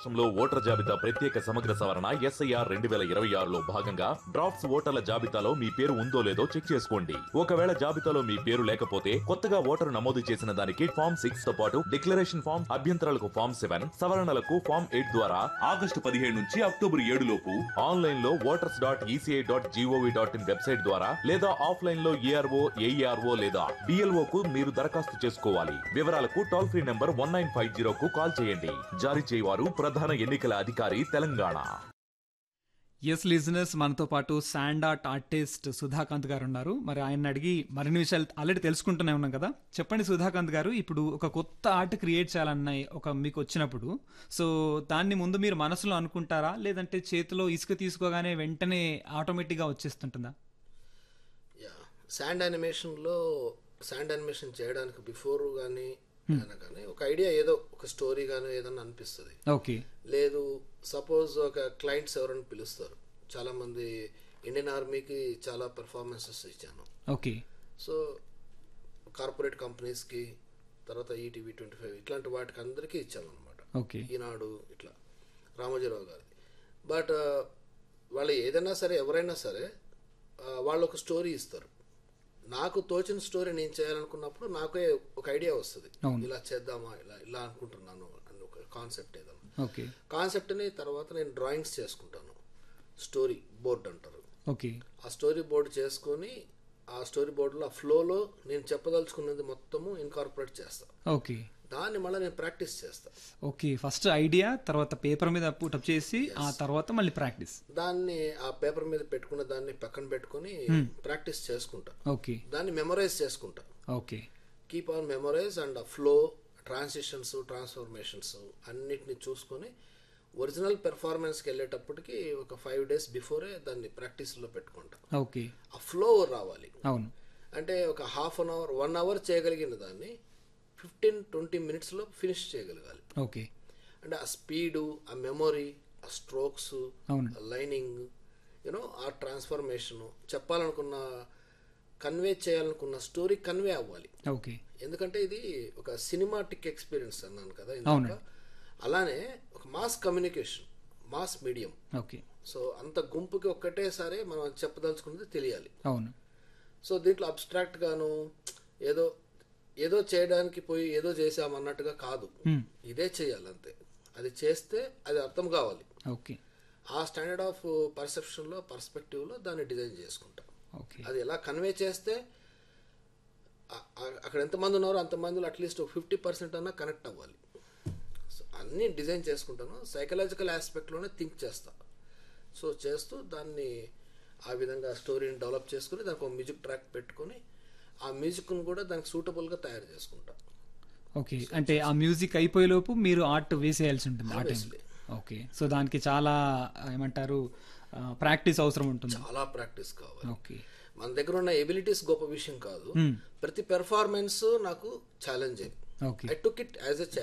రాష్ట్రంలో ఓటర్ జాబితా ప్రత్యేక సమగ్ర సవరణ ఎస్ఐఆర్ రెండు వేల ఇరవై ఆరులో భాగంగా డ్రాఫ్ట్స్ ఓటర్ల జాబితాలో మీ పేరు ఉందో లేదో చెక్ చేసుకోండి ఒకవేళ జాబితాలో మీ పేరు లేకపోతే కొత్తగా ఓటరు నమోదు చేసిన దానికి ఫామ్ సిక్స్ తో పాటు డిక్లరేషన్ ఫామ్ అభ్యంతరాలకు ఫామ్ సెవెన్ సవరణలకు ఫామ్ ఎయిట్ ద్వారా ఆగస్టు పదిహేడు నుంచి అక్టోబర్ ఏడు లోపు ఆన్లైన్ లో voters dot ECI dot GOV dot in website ద్వారా లేదా ఆఫ్లైన్ లో ఏఆర్ఓ ఏఈఆర్ఓ లేదా బిఎల్ఓ కు మీరు దరఖాస్తు చేసుకోవాలి వివరాలకు toll free number one nine five zero కు కాల్ చేయండి జారీ చేయవారు ప్రధాన ఎన్నికల అధికారి తెలంగాణ ఎస్ లిజినెస్ మనతో పాటు శాండ్ ఆర్ట్ ఆర్టిస్ట్ సుధాకాంత్ గారు ఉన్నారు మరి ఆయన అడిగి మరిన్ని విషయాలు ఆల్రెడీ తెలుసుకుంటూనే ఉన్నాం కదా చెప్పండి సుధాకాంత్ గారు ఇప్పుడు ఒక కొత్త ఆర్ట్ క్రియేట్ చేయాలన్న ఒక మీకు వచ్చినప్పుడు సో దాన్ని ముందు మీరు మనసులో అనుకుంటారా లేదంటే చేతిలో ఇసుక తీసుకోగానే వెంటనే ఆటోమేటిక్గా వచ్చేస్తుంటుందా యా శాండ్ యానిమేషన్లో శాండ్ యానిమేషన్ చేయడానికి బిఫోర్ కానీ అయినా కానీ ఒక ఐడియా ఏదో ఒక స్టోరీ కానీ ఏదన్నా అనిపిస్తుంది ఓకే లేదు సపోజ్ ఒక క్లయింట్స్ ఎవరైనా పిలుస్తారు చాలామంది ఇండియన్ ఆర్మీకి చాలా పెర్ఫార్మెన్సెస్ ఇచ్చాను ఓకే సో కార్పొరేట్ కంపెనీస్కి తర్వాత ఈటీవీ ట్వంటీ ఫైవ్ ఇట్లాంటి వాటికి అందరికీ ఇచ్చాను అనమాట ఓకే ఈనాడు ఇట్లా రామోజీరావు గారిది బట్ వాళ్ళు ఏదైనా సరే ఎవరైనా సరే ఆ, వాళ్ళు ఒక స్టోరీ ఇస్తారు నాకు తోచిన స్టోరీ నేను చేయాలనుకున్నప్పుడు నాకే ఒక ఐడియా వస్తుంది అవును. ఇలా చేద్దామా ఇలా ఇలా అనుకుంటున్నాను అని ఒక కాన్సెప్ట్ ఏదైనా ఓకే కాన్సెప్ట్ని తర్వాత నేను డ్రాయింగ్స్ చేసుకుంటాను స్టోరీ బోర్డ్ అంటారు ఓకే ఆ స్టోరీ బోర్డ్ చేసుకొని ఆ స్టోరీ బోర్డులో ఆ ఫ్లోలో నేను చెప్పదలుచుకున్నది మొత్తము ఇన్కార్పొరేట్ చేస్తా ఓకే దాన్ని మళ్ళీ నేను ప్రాక్టీస్ చేస్తా ఓకే ఫస్ట్ ఐడియా తర్వాత పేపర్ మీద పుటప్ చేసి ఆ తర్వాత మళ్ళీ ప్రాక్టీస్ దాన్ని ఆ పేపర్ మీద పెట్టుకున్న దాన్ని పక్కన పెట్టుకొని ప్రాక్టీస్ చేసుకుంటా ఓకే దాన్ని మెమరైజ్ చేసుకుంటా okay keep on memorise and uh flow transitions transformations అన్నిటిని చూసుకొని ఒరిజినల్ పెర్ఫార్మెన్స్కి వెళ్ళేటప్పటికి ఒక ఫైవ్ డేస్ బిఫోరే దాన్ని ప్రాక్టీస్లో పెట్టుకుంటా ఓకే ఆ ఫ్లో రావాలి అవును అంటే ఒక half an hour one hour చేయగలిగిన దాన్ని ఫిఫ్టీన్ ట్వంటీ మినిట్స్లో ఫినిష్ చేయగలగాలి ఓకే అంటే ఆ స్పీడు ఆ మెమొరీ ఆ స్ట్రోక్స్ అవును లైనింగ్ యూనో ఆ ట్రాన్స్ఫర్మేషన్ చెప్పాలనుకున్న కన్వే చేయాలనుకున్న స్టోరీ కన్వే అవ్వాలి ఓకే ఎందుకంటే ఇది ఒక సినిమాటిక్ ఎక్స్పీరియన్స్ అన్నాను కదా ఇందాక అలానే ఒక mass communication mass medium okay so అంత గుంపుకి ఒక్కటేసారి మనం చెప్పదలుచుకున్నది తెలియాలి అవును సో దీంట్లో అబ్స్ట్రాక్ట్ గాను ఏదో ఏదో చేయడానికి పోయి ఏదో చేసామన్నట్టుగా కాదు ఇదే చేయాలి అంతే అది చేస్తే అది అర్థం కావాలి ఓకే ఆ స్టాండర్డ్ ఆఫ్ పర్సెప్షన్లో పర్స్పెక్టివ్లో దాన్ని డిజైన్ చేసుకుంటాం ఓకే అది ఎలా కన్వే చేస్తే ఆ- ఆ- అక్కడ ఎంతమంది ఉన్నారో అంతమందిలో అట్లీస్ట్ ఫిఫ్టీ పర్సెంట్ అన్నా కనెక్ట్ అవ్వాలి సో అన్నీ డిజైన్ చేసుకుంటాను సైకలాజికల్ ఆస్పెక్ట్లోనే థింక్ చేస్తా సో చేస్తూ దాన్ని ఆ విధంగా స్టోరీని డెవలప్ చేసుకుని దానికి ఒక మ్యూజిక్ ట్రాక్ పెట్టుకొని ఆ మ్యూజిక్ను కూడా దానికి సూటబుల్గా తయారు చేసుకుంటా ఓకే అంటే ఆ మ్యూజిక్ అయిపోయేలోపు మీరు ఆర్ట్ వేసేయాల్సి ఉంటుంది ఆ టైంలో Obviously. ఓకే సో దానికి చాలా ఏమంటారు ప్రాక్టీస్ అవసరం ఉంటుంది చాలా ప్రాక్టీస్ కావాలి ఓకే మన దగ్గర ఉన్న ఎబిలిటీస్ గొప్ప విషయం కాదు ప్రతి పెర్ఫార్మెన్స్ నాకు challenge okay I took it as a